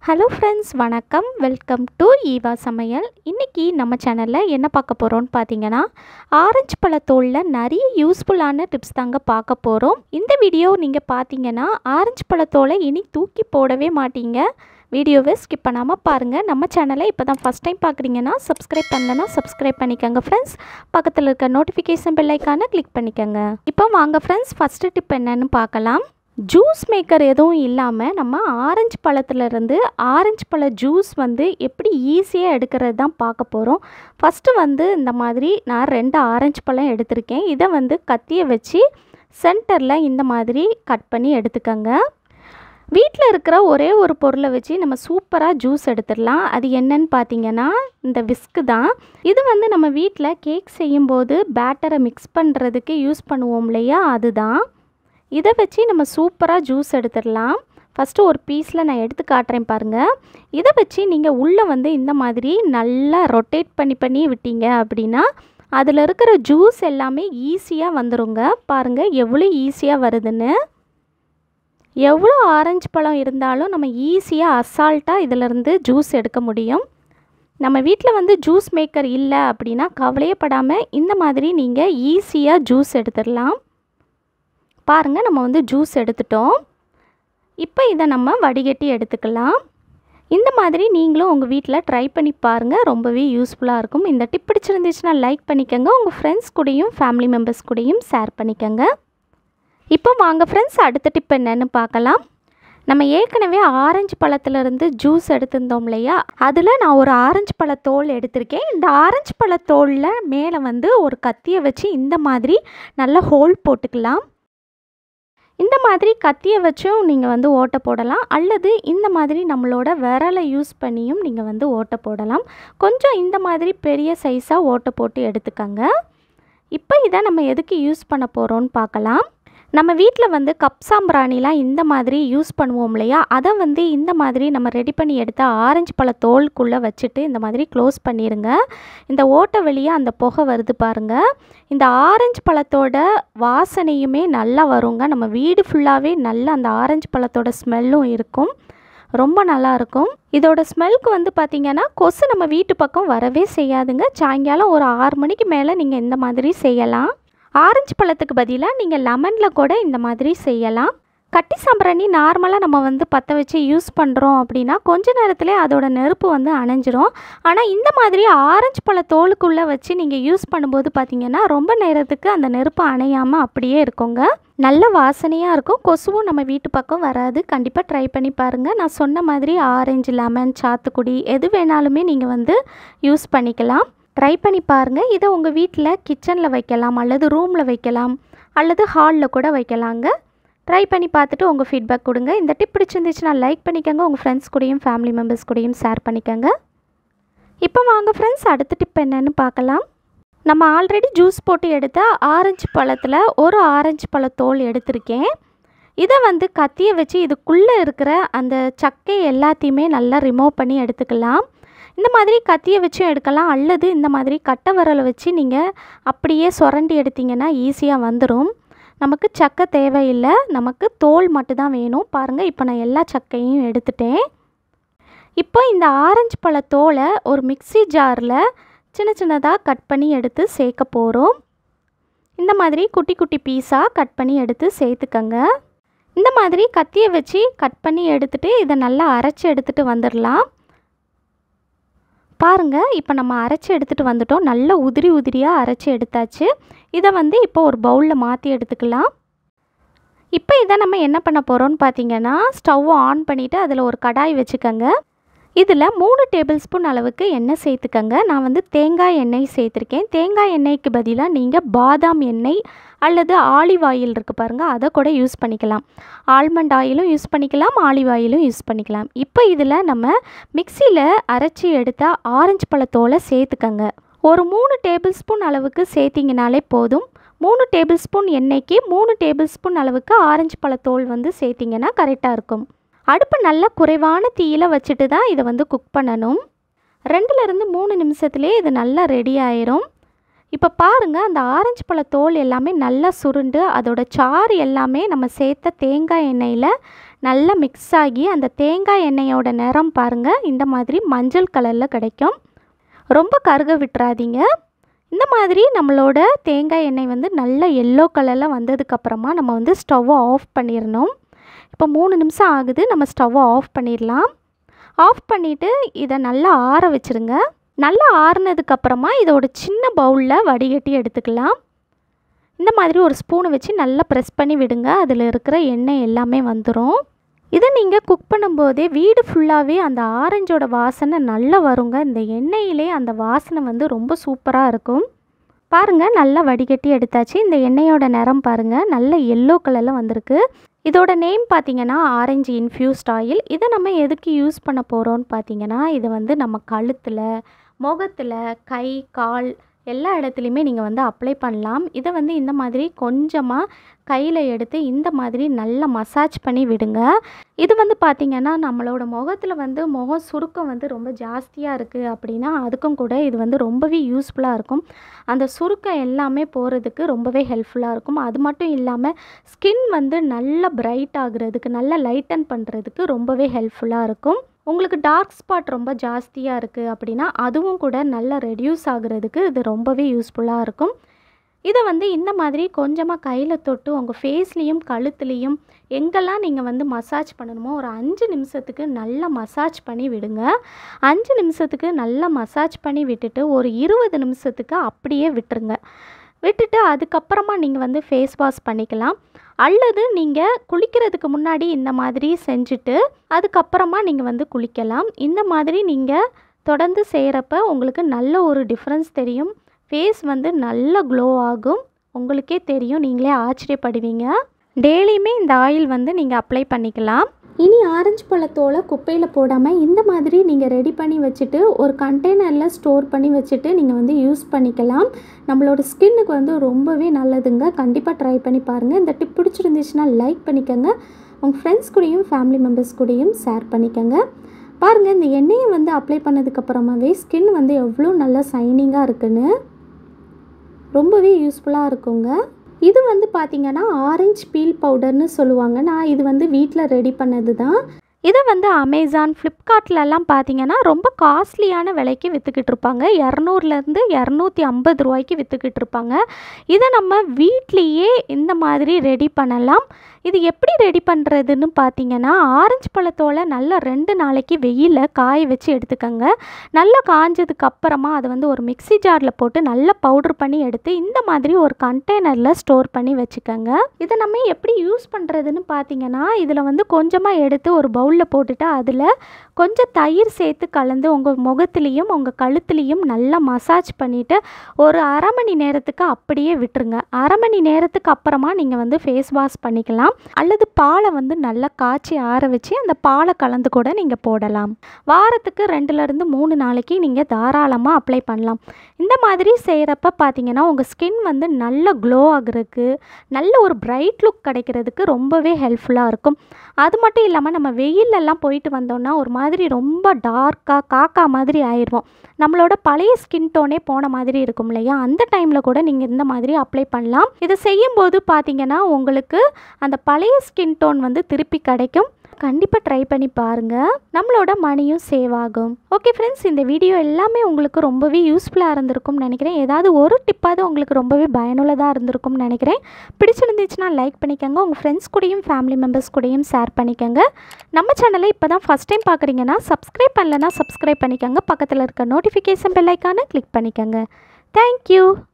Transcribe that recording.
hello friends வணக்கம் welcome to Eva சமையல் இன்றைக்கி நம்ம சேனலில் என்ன பார்க்க போகிறோம்னு பார்த்தீங்கன்னா ஆரஞ்சு பழத்தோலில் நிறைய யூஸ்ஃபுல்லான டிப்ஸ் தாங்க பார்க்க போகிறோம் இந்த வீடியோ நீங்கள் பார்த்தீங்கன்னா ஆரஞ்சு பழத்தோலை இனி தூக்கி போடவே மாட்டீங்க வீடியோவை ஸ்கிப் பண்ணாமல் பாருங்கள் நம்ம சேனலை இப்போ தான் ஃபஸ்ட் டைம் பார்க்குறீங்கன்னா சப்ஸ்கிரைப் பண்ணலன்னா சப்ஸ்கிரைப் பண்ணிக்கோங்க ஃப்ரெண்ட்ஸ் பக்கத்தில் இருக்க நோட்டிஃபிகேஷன் பெல்லைக்கான கிளிக் பண்ணிக்கோங்க இப்போ வாங்க ஃப்ரெண்ட்ஸ் ஃபஸ்ட்டு டிப் என்னன்னு பார்க்கலாம் ஜூஸ் மேக்கர் எதுவும் இல்லாமல் நம்ம ஆரஞ்சு பழத்துலேருந்து ஆரஞ்சு பழ ஜூஸ் வந்து எப்படி ஈஸியாக எடுக்கிறது தான் பார்க்க போகிறோம் ஃபஸ்ட்டு வந்து இந்த மாதிரி நான் ரெண்டு ஆரஞ்சு பழம் எடுத்திருக்கேன் இதை வந்து கத்தியை வச்சு சென்டரில் இந்த மாதிரி கட் பண்ணி எடுத்துக்கோங்க வீட்டில் இருக்கிற ஒரே ஒரு பொருளை வச்சு நம்ம சூப்பராக ஜூஸ் எடுத்துடலாம் அது என்னன்னு பார்த்தீங்கன்னா இந்த விஸ்கு தான் இது வந்து நம்ம வீட்டில் கேக் செய்யும்போது பேட்டரை மிக்ஸ் பண்ணுறதுக்கு யூஸ் பண்ணுவோம் இல்லையா அதுதான் இதை வச்சு நம்ம சூப்பராக ஜூஸ் எடுத்துடலாம் ஃபஸ்ட்டு ஒரு பீஸில் நான் எடுத்து காட்டுறேன் பாருங்கள் இதை வச்சு நீங்கள் உள்ளே வந்து இந்த மாதிரி நல்லா ரொட்டேட் பண்ணி பண்ணி விட்டீங்க அப்படின்னா அதில் இருக்கிற ஜூஸ் எல்லாமே ஈஸியாக வந்துருங்க பாருங்கள் எவ்வளோ ஈஸியாக வருதுன்னு எவ்வளோ ஆரஞ்சு பழம் இருந்தாலும் நம்ம ஈஸியாக அசால்ட்டாக இதிலேருந்து ஜூஸ் எடுக்க முடியும் நம்ம வீட்டில் வந்து ஜூஸ் மேக்கர் இல்லை அப்படின்னா கவலையப்படாமல் இந்த மாதிரி நீங்கள் ஈஸியாக ஜூஸ் எடுத்துடலாம் பாருங்கள் நம்ம வந்து ஜூஸ் எடுத்துட்டோம் இப்போ இதை நம்ம வடிகட்டி எடுத்துக்கலாம் இந்த மாதிரி நீங்களும் உங்கள் வீட்டில் ட்ரை பண்ணி பாருங்கள் ரொம்பவே யூஸ்ஃபுல்லாக இருக்கும் இந்த டிப் பிடிச்சிருந்துச்சுன்னா லைக் பண்ணிக்கோங்க உங்கள் ஃப்ரெண்ட்ஸ் கூடயும் ஃபேமிலி மெம்பர்ஸ் கூடயும் ஷேர் பண்ணிக்கோங்க இப்போ வாங்க ஃப்ரெண்ட்ஸ் அடுத்த டிப் என்னன்னு பார்க்கலாம் நம்ம ஏற்கனவே ஆரஞ்சு பழத்துலேருந்து ஜூஸ் எடுத்திருந்தோம் இல்லையா அதில் நான் ஒரு ஆரஞ்சு பழத்தோல் எடுத்திருக்கேன் இந்த ஆரஞ்சு பழத்தோலில் மேலே வந்து ஒரு கத்தியை வச்சு இந்த மாதிரி நல்லா ஹோல் போட்டுக்கலாம் இந்த மாதிரி கத்தியை வச்சும் நீங்கள் வந்து ஓட்டை போடலாம் அல்லது இந்த மாதிரி நம்மளோட விரலை யூஸ் பண்ணியும் நீங்கள் வந்து ஓட்டை போடலாம் கொஞ்சம் இந்த மாதிரி பெரிய சைஸாக ஓட்டை போட்டு எடுத்துக்கோங்க இப்போ இதை நம்ம எதுக்கு யூஸ் பண்ண போகிறோன்னு பார்க்கலாம் நம்ம வீட்டில் வந்து கப் சாம்பிராணிலாம் இந்த மாதிரி யூஸ் பண்ணுவோம் இல்லையா அதை வந்து இந்த மாதிரி நம்ம ரெடி பண்ணி எடுத்த ஆரஞ்சு பழ தோலுக்குள்ளே வச்சுட்டு இந்த மாதிரி க்ளோஸ் பண்ணிடுங்க இந்த ஓட்டை வெளியே அந்த புகை வருது பாருங்கள் இந்த ஆரஞ்சு பழத்தோட வாசனையுமே நல்லா வருங்க நம்ம வீடு ஃபுல்லாகவே நல்லா அந்த ஆரஞ்சு பழத்தோட ஸ்மெல்லும் இருக்கும் ரொம்ப நல்லா இருக்கும் இதோட ஸ்மெல்க்கு வந்து பார்த்திங்கன்னா கொசு நம்ம வீட்டு பக்கம் வரவே செய்யாதுங்க சாயங்காலம் ஒரு ஆறு மணிக்கு மேலே நீங்கள் இந்த மாதிரி செய்யலாம் ஆரஞ்சு பழத்துக்கு பதிலாக நீங்கள் லெமனில் கூட இந்த மாதிரி செய்யலாம் கட்டி சாம்பிராணி நார்மலாக நம்ம வந்து பற்ற வச்சு யூஸ் பண்ணுறோம் அப்படின்னா கொஞ்ச நேரத்தில் அதோட நெருப்பு வந்து அணைஞ்சிரும் ஆனால் இந்த மாதிரி ஆரஞ்சு பழ தோலுக்குள்ளே வச்சு நீங்கள் யூஸ் பண்ணும்போது பார்த்தீங்கன்னா ரொம்ப நேரத்துக்கு அந்த நெருப்பு அணையாமல் அப்படியே இருக்குங்க நல்ல வாசனையாக இருக்கும் கொசுவும் நம்ம வீட்டு பக்கம் வராது கண்டிப்பாக ட்ரை பண்ணி பாருங்கள் நான் சொன்ன மாதிரி ஆரஞ்சு லெமன் சாத்துக்குடி எது வேணாலுமே நீங்கள் வந்து யூஸ் பண்ணிக்கலாம் ட்ரை பண்ணி பாருங்கள் இதை உங்கள் வீட்டில் கிச்சனில் வைக்கலாம் அல்லது ரூமில் வைக்கலாம் அல்லது ஹாலில் கூட வைக்கலாங்க ட்ரை பண்ணி பார்த்துட்டு உங்கள் ஃபீட்பேக் கொடுங்க இந்த டிப் பிடிச்சிருந்துச்சுன்னா லைக் பண்ணிக்கோங்க உங்கள் ஃப்ரெண்ட்ஸ் கூடயும் ஃபேமிலி மெம்பர்ஸ் கூடயும் ஷேர் பண்ணிக்கோங்க இப்போ வாங்க ஃப்ரெண்ட்ஸ் அடுத்த டிப் என்னன்னு பார்க்கலாம் நம்ம ஆல்ரெடி ஜூஸ் போட்டு எடுத்த ஆரஞ்சு பழத்தில் ஒரு ஆரஞ்சு பழத்தோல் எடுத்திருக்கேன் இதை வந்து கத்தியை வச்சு இதுக்குள்ளே இருக்கிற அந்த சக்கை எல்லாத்தையுமே நல்லா ரிமூவ் பண்ணி எடுத்துக்கலாம் இந்த மாதிரி கத்தியை வச்சும் எடுக்கலாம் அல்லது இந்த மாதிரி கட்டை விரலை வச்சு நீங்கள் அப்படியே சுரண்டி எடுத்திங்கன்னா ஈஸியாக வந்துடும் நமக்கு சக்கை தேவையில்லை நமக்கு தோல் மட்டும்தான் வேணும் பாருங்கள் இப்போ நான் எல்லா சக்கையும் எடுத்துட்டேன் இப்போ இந்த ஆரஞ்சு பழ தோலை ஒரு மிக்சி ஜாரில் சின்ன சின்னதாக கட் பண்ணி எடுத்து சேர்க்க போகிறோம் இந்த மாதிரி குட்டி குட்டி பீஸாக கட் பண்ணி எடுத்து சேர்த்துக்கங்க இந்த மாதிரி கத்தியை வச்சு கட் பண்ணி எடுத்துகிட்டு இதை நல்லா அரைச்சி எடுத்துகிட்டு வந்துடலாம் பாருங்கள் இப்போ நம்ம அரைச்சி எடுத்துகிட்டு வந்துட்டோம் நல்ல உதிரி உதிரியாக அரைச்சி எடுத்தாச்சு இதை வந்து இப்போ ஒரு பவுலில் மாற்றி எடுத்துக்கலாம் இப்போ இதை நம்ம என்ன பண்ண போகிறோம்னு பார்த்தீங்கன்னா ஸ்டவ்வை ஆன் பண்ணிவிட்டு அதில் ஒரு கடாய் வச்சுக்கோங்க இதில் மூணு டேபிள் ஸ்பூன் அளவுக்கு எண்ணெய் சேர்த்துக்கங்க நான் வந்து தேங்காய் எண்ணெய் சேர்த்துருக்கேன் தேங்காய் எண்ணெய்க்கு பதிலாக நீங்கள் பாதாம் எண்ணெய் அல்லது ஆலிவ் ஆயில் இருக்குது பாருங்கள் அதை கூட யூஸ் பண்ணிக்கலாம் ஆல்மண்ட் ஆயிலும் யூஸ் பண்ணிக்கலாம் ஆலிவ் ஆயிலும் யூஸ் பண்ணிக்கலாம் இப்போ இதில் நம்ம மிக்சியில் அரைச்சி எடுத்த ஆரஞ்சு பழத்தோலை சேர்த்துக்கங்க ஒரு மூணு டேபிள் ஸ்பூன் அளவுக்கு சேர்த்திங்கனாலே போதும் மூணு டேபிள் ஸ்பூன் எண்ணெய்க்கு மூணு டேபிள் ஸ்பூன் அளவுக்கு ஆரஞ்சு பழத்தோல் வந்து சேர்த்திங்கன்னா கரெக்டாக இருக்கும் அடுப்பு நல்லா குறைவான தீயில் வச்சுட்டு தான் இதை வந்து குக் பண்ணணும் ரெண்டுலேருந்து மூணு நிமிஷத்துலேயே இது நல்லா ரெடி ஆயிரும் இப்போ பாருங்கள் அந்த ஆரஞ்சு பழ தோல் எல்லாமே நல்லா சுருண்டு அதோட சாறு எல்லாமே நம்ம சேர்த்த தேங்காய் எண்ணெயில் நல்லா மிக்ஸ் ஆகி அந்த தேங்காய் எண்ணெயோட நிறம் பாருங்கள் இந்த மாதிரி மஞ்சள் கலரில் கிடைக்கும் ரொம்ப கருக விட்டுறாதீங்க இந்த மாதிரி நம்மளோட தேங்காய் எண்ணெய் வந்து நல்ல எல்லோ கலரில் வந்ததுக்கப்புறமா நம்ம வந்து ஸ்டவ்வை ஆஃப் பண்ணிடணும் இப்போ மூணு நிமிஷம் ஆகுது நம்ம ஸ்டவ்வை ஆஃப் பண்ணிடலாம் ஆஃப் பண்ணிவிட்டு இதை நல்லா ஆற வச்சுருங்க நல்லா ஆறுனதுக்கப்புறமா இதோட சின்ன பவுலில் வடிகட்டி எடுத்துக்கலாம் இந்த மாதிரி ஒரு ஸ்பூனை வச்சு நல்லா ப்ரெஸ் பண்ணி விடுங்க அதில் இருக்கிற எண்ணெய் எல்லாமே வந்துடும் இதை நீங்கள் குக் பண்ணும்போதே வீடு ஃபுல்லாகவே அந்த ஆரஞ்சோட வாசனை நல்லா வருங்க இந்த எண்ணெயிலே அந்த வாசனை வந்து ரொம்ப சூப்பராக இருக்கும் பாருங்கள் நல்லா வடிகட்டி எடுத்தாச்சு இந்த எண்ணெயோட நிறம் பாருங்கள் நல்ல எல்லோ கலரில் வந்திருக்கு இதோட நேம் பார்த்தீங்கன்னா ஆரஞ்சு இன்ஃப்யூஸ்ட் ஆயில் இதை நம்ம எதுக்கு யூஸ் பண்ண போகிறோம்னு பார்த்தீங்கன்னா இதை வந்து நம்ம கழுத்தில் முகத்தில் கை கால் எல்லா இடத்துலையுமே நீங்கள் வந்து அப்ளை பண்ணலாம் இதை வந்து இந்த மாதிரி கொஞ்சமாக கையில் எடுத்து இந்த மாதிரி நல்லா மசாஜ் பண்ணி விடுங்க இது வந்து பார்த்திங்கன்னா நம்மளோட முகத்தில் வந்து முகம் சுருக்கம் வந்து ரொம்ப ஜாஸ்தியாக இருக்குது அப்படின்னா அதுக்கும் கூட இது வந்து ரொம்பவே யூஸ்ஃபுல்லாக இருக்கும் அந்த சுருக்கம் எல்லாமே போகிறதுக்கு ரொம்பவே ஹெல்ப்ஃபுல்லாக இருக்கும் அது மட்டும் இல்லாமல் ஸ்கின் வந்து நல்லா பிரைட் ஆகுறதுக்கு நல்லா லைட்டன் பண்ணுறதுக்கு ரொம்பவே ஹெல்ப்ஃபுல்லாக இருக்கும் உங்களுக்கு டார்க் ஸ்பாட் ரொம்ப ஜாஸ்தியாக இருக்குது அப்படின்னா அதுவும் கூட நல்லா ரெடியூஸ் ஆகுறதுக்கு இது ரொம்பவே யூஸ்ஃபுல்லாக இருக்கும் இதை வந்து இந்த மாதிரி கொஞ்சமாக கையில் தொட்டு உங்கள் ஃபேஸ்லேயும் கழுத்துலேயும் எங்கெல்லாம் நீங்கள் வந்து மசாஜ் பண்ணணுமோ ஒரு அஞ்சு நிமிஷத்துக்கு நல்லா மசாஜ் பண்ணி விடுங்க அஞ்சு நிமிஷத்துக்கு நல்லா மசாஜ் பண்ணி விட்டுட்டு ஒரு இருபது நிமிஷத்துக்கு அப்படியே விட்டுருங்க விட்டுட்டு அதுக்கப்புறமா நீங்கள் வந்து ஃபேஸ் வாஷ் பண்ணிக்கலாம் அல்லது நீங்கள் குளிக்கிறதுக்கு முன்னாடி இந்த மாதிரி செஞ்சுட்டு அதுக்கப்புறமா நீங்கள் வந்து குளிக்கலாம் இந்த மாதிரி நீங்கள் தொடர்ந்து செய்கிறப்ப உங்களுக்கு நல்ல ஒரு டிஃப்ரென்ஸ் தெரியும் ஃபேஸ் வந்து நல்ல க்ளோ ஆகும் உங்களுக்கே தெரியும் நீங்களே ஆச்சரியப்படுவீங்க டெய்லியுமே இந்த ஆயில் வந்து நீங்கள் அப்ளை பண்ணிக்கலாம் இனி ஆரஞ்சு பழத்தோலை குப்பையில் போடாமல் இந்த மாதிரி நீங்கள் ரெடி பண்ணி வச்சுட்டு ஒரு கண்டெய்னரில் ஸ்டோர் பண்ணி வச்சுட்டு நீங்கள் வந்து யூஸ் பண்ணிக்கலாம் நம்மளோட ஸ்கின்னுக்கு வந்து ரொம்பவே நல்லதுங்க கண்டிப்பாக ட்ரை பண்ணி பாருங்கள் இந்த டிப் பிடிச்சிருந்துச்சுன்னா லைக் பண்ணிக்கோங்க உங்கள் ஃப்ரெண்ட்ஸ் கூடயும் ஃபேமிலி மெம்பர்ஸ் கூடயும் ஷேர் பண்ணிக்கோங்க பாருங்கள் இந்த எண்ணெயை வந்து அப்ளை பண்ணதுக்கப்புறமாவே ஸ்கின் வந்து எவ்வளோ நல்லா சைனிங்காக இருக்குன்னு ரொம்பவே யூஸ்ஃபுல்லாக இருக்குங்க இது வந்து பார்த்திங்கன்னா ஆரஞ்சு பீல் பவுடர்னு சொல்லுவாங்க நான் இது வந்து வீட்டில் ரெடி பண்ணது தான் இதை வந்து அமேசான் ஃப்ளிப்கார்ட்லலாம் பார்த்தீங்கன்னா ரொம்ப காஸ்ட்லியான விலைக்கு விற்றுக்கிட்டு இருப்பாங்க இரநூறுலேருந்து இரநூத்தி ஐம்பது ரூபாய்க்கு விற்றுக்கிட்டு இருப்பாங்க இதை நம்ம வீட்லேயே இந்த மாதிரி ரெடி பண்ணலாம் இது எப்படி ரெடி பண்ணுறதுன்னு பார்த்தீங்கன்னா ஆரஞ்சு பழத்தோலை நல்லா ரெண்டு நாளைக்கு வெயிலில் காய வச்சு எடுத்துக்கோங்க நல்லா காஞ்சதுக்கு அப்புறமா அதை வந்து ஒரு மிக்ஸி ஜாரில் போட்டு நல்லா பவுட்ரு பண்ணி எடுத்து இந்த மாதிரி ஒரு கண்டெய்னரில் ஸ்டோர் பண்ணி வச்சுக்கோங்க இதை நம்ம எப்படி யூஸ் பண்ணுறதுன்னு பார்த்தீங்கன்னா இதில் வந்து கொஞ்சமாக எடுத்து ஒரு பவுலில் போட்டுட்டு அதில் கொஞ்சம் தயிர் சேர்த்து கலந்து உங்கள் முகத்துலேயும் உங்கள் கழுத்துலேயும் நல்லா மசாஜ் பண்ணிவிட்டு ஒரு அரை மணி நேரத்துக்கு அப்படியே விட்டுருங்க அரை மணி நேரத்துக்கு அப்புறமா நீங்கள் வந்து ஃபேஸ் வாஷ் பண்ணிக்கலாம் அல்லது பாலை வந்து நல்லா காய்ச்சி ஆற வச்சு அந்த பாலை கலந்து கூட நீங்கள் போடலாம் வாரத்துக்கு ரெண்டுலேருந்து மூணு நாளைக்கு நீங்கள் தாராளமாக அப்ளை பண்ணலாம் இந்த மாதிரி செய்கிறப்ப பார்த்தீங்கன்னா உங்கள் ஸ்கின் வந்து நல்ல க்ளோ ஆகுறதுக்கு நல்ல ஒரு பிரைட் லுக் கிடைக்கிறதுக்கு ரொம்பவே ஹெல்ப்ஃபுல்லாக இருக்கும் அது மட்டும் இல்லாமல் நம்ம வெயிலெல்லாம் போயிட்டு வந்தோம்னா ஒரு மாதிரி ரொம்ப டார்க்காக காக்கா மாதிரி ஆயிடுவோம் நம்மளோட பழைய ஸ்கின் டோனே போன மாதிரி இருக்கும் இல்லையா அந்த டைமில் கூட நீங்கள் இந்த மாதிரி அப்ளை பண்ணலாம் இதை செய்யும்போது பார்த்தீங்கன்னா உங்களுக்கு அந்த பழைய ஸ்கின் டோன் வந்து திருப்பி கிடைக்கும் கண்டிப்பாக ட்ரை பண்ணி பாருங்கள் நம்மளோட மணியும் சேவ் ஆகும் ஓகே ஃப்ரெண்ட்ஸ் இந்த வீடியோ எல்லாமே உங்களுக்கு ரொம்பவே யூஸ்ஃபுல்லாக இருந்திருக்கும்னு நினைக்கிறேன் ஏதாவது ஒரு டிப்பாவது உங்களுக்கு ரொம்பவே பயனுள்ளதாக இருந்திருக்கும்னு நினைக்கிறேன் பிடிச்சிருந்துச்சுன்னா லைக் பண்ணிக்கோங்க உங்கள் ஃப்ரெண்ட்ஸ் கூடயும் ஃபேமிலி மெம்பர்ஸ் கூடயும் ஷேர் பண்ணிக்கோங்க நம்ம சேனலை இப்போ தான் ஃபஸ்ட் டைம் பார்க்குறீங்கன்னா சப்ஸ்கிரைப் பண்ணலன்னா சப்ஸ்கிரைப் பண்ணிக்கோங்க பக்கத்தில் இருக்க நோட்டிஃபிகேஷன் பெல்லைக்கான கிளிக் பண்ணிக்கோங்க தேங்க்யூ